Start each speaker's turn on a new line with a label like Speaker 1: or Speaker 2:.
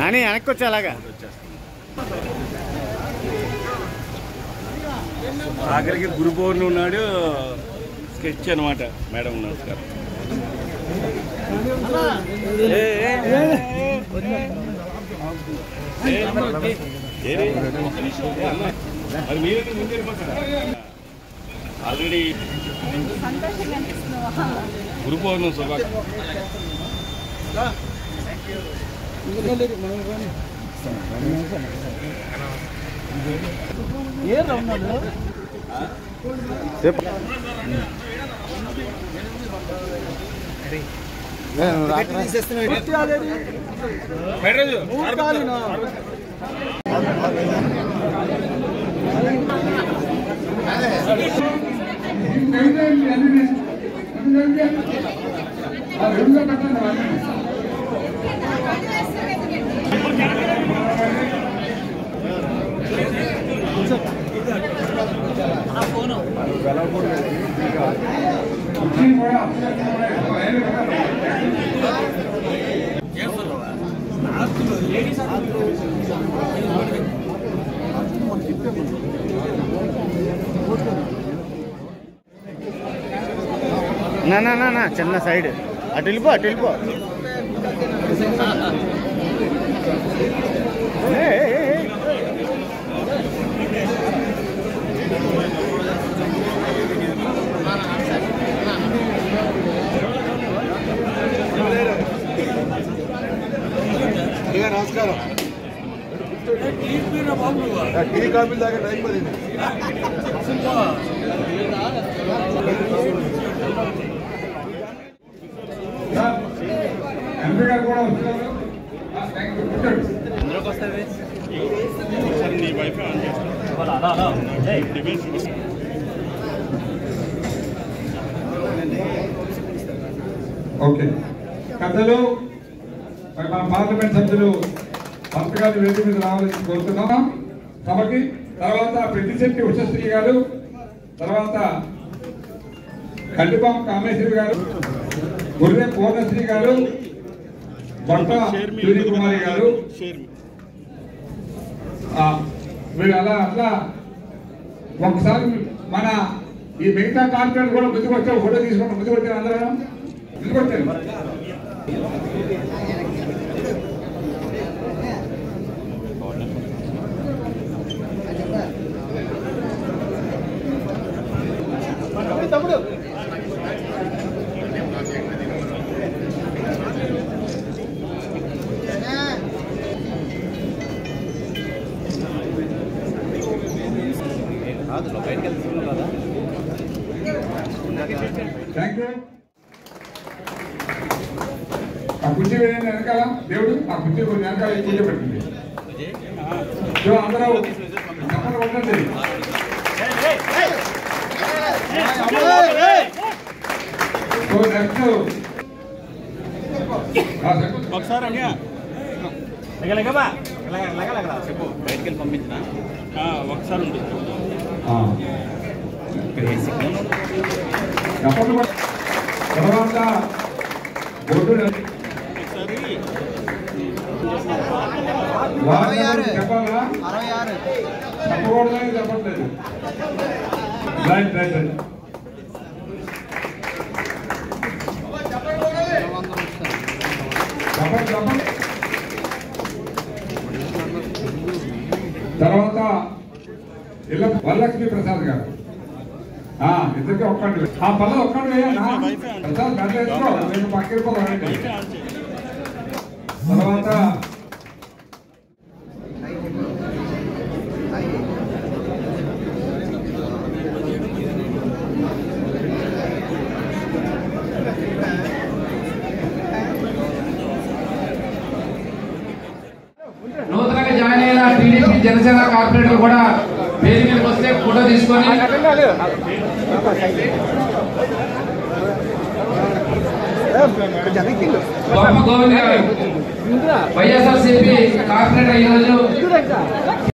Speaker 1: నాని వెనక్కి వచ్చి అలాగా
Speaker 2: ఆఖరికి గురు పౌర్ణమి నాడు స్కెచ్ అనమాట మేడం నమస్కారం ఏ, ఏ, ఏ, ఏ, ఏరి? ఏ, అన్న, మరి మీరైతే ముందే వెళ్ళిపోతారా? ఆల్రెడీ
Speaker 3: సంతోషంగా అనిపిస్తున్నావా
Speaker 2: గురు పౌర్ణమి శుభాకాంక్షలు
Speaker 1: నా నా నా నా చిన్న సైడ్ అటు వెళ్ళిపో అటు వెళ్ళిపో ఏ, ఏ, ఏ, ఏ.
Speaker 4: నమస్కారం టీ కాఫీ దాకా టైం పడింది
Speaker 5: ఎంపీ గారు కూడా వస్తున్నారు థ్యాంక్ యూ కూర్చోండి
Speaker 2: ఒకసారి నీ వైఫై ఆన్ చేస్తాను డివైస్ చూపిస్తాను.
Speaker 5: ఓకే పెద్దలు మరి మన పార్లమెంట్ సభ్యులు భర్త గారి వేదిక మీద రావాలని కోరుతున్నాం సభకి తర్వాత పెద్దిశెట్టి ఉషశ్రీ గారు తర్వాత కండిపాం కామేశ్వరి గారు గుర్రె పూర్ణశ్రీ గారు బొట్ట
Speaker 2: షేర్ మీ
Speaker 5: సూర్యకుమారి గారు
Speaker 2: షేర్ మీ.
Speaker 5: ఆ, వీళ్ళు అలా అట్లా ఒకసారి మన ఈ మిగతా కార్పొరేట్ కూడా ముందుకు వచ్చారు ఫోటో తీసుకుంటాం ముందుకు వచ్చారు అందరూ ముందుకు వచ్చారు థ్యాంక్ యూ ఆ కుర్చీ వేయండి వెనకాల దేవుడు ఆ కుర్చీ కొంచెం వెనకాల ఈ కుర్చీ పెట్టండి సో అందరూ చెప్పండి ఉండండి సో నెక్స్ట్
Speaker 2: ఒకసారి అన్య చెప్పు బయటికి వెళ్ళి పంపించిన ఒకసారి ఉంటుంది
Speaker 5: చెప్పండి కూడా. తర్వాత బొడ్డు
Speaker 2: ఒకసారి
Speaker 5: వాళ్ళ చెప్పాలా చెప్పకూడదని చెప్పట్లేదు రైట్ రైట్ రైట్ చెప్పండి చెప్పండి తర్వాత ఇళ్ళ వరలక్ష్మి ప్రసాద్ గారు ఆ, ఇద్దరికి ఒక్కటి ఆ పల్ల ఒక్కటి వేయన్నా ప్రసాద్ గంట వేసుకో నేను పక్కకి వెళ్ళిపోతానండి
Speaker 2: వైఫై ఆన్ చేయి
Speaker 5: తర్వాత
Speaker 6: నూతనంగా జాయిన్ అయిన టీడీపీ జనసేన కార్పొరేటర్ కూడా వేదిక మీదకి వస్తే ఫోటో తీసుకొని గొప్ప గోవింద్ గారు వైఎస్ఆర్సీపీ కార్పొరేటర్ ఈరోజు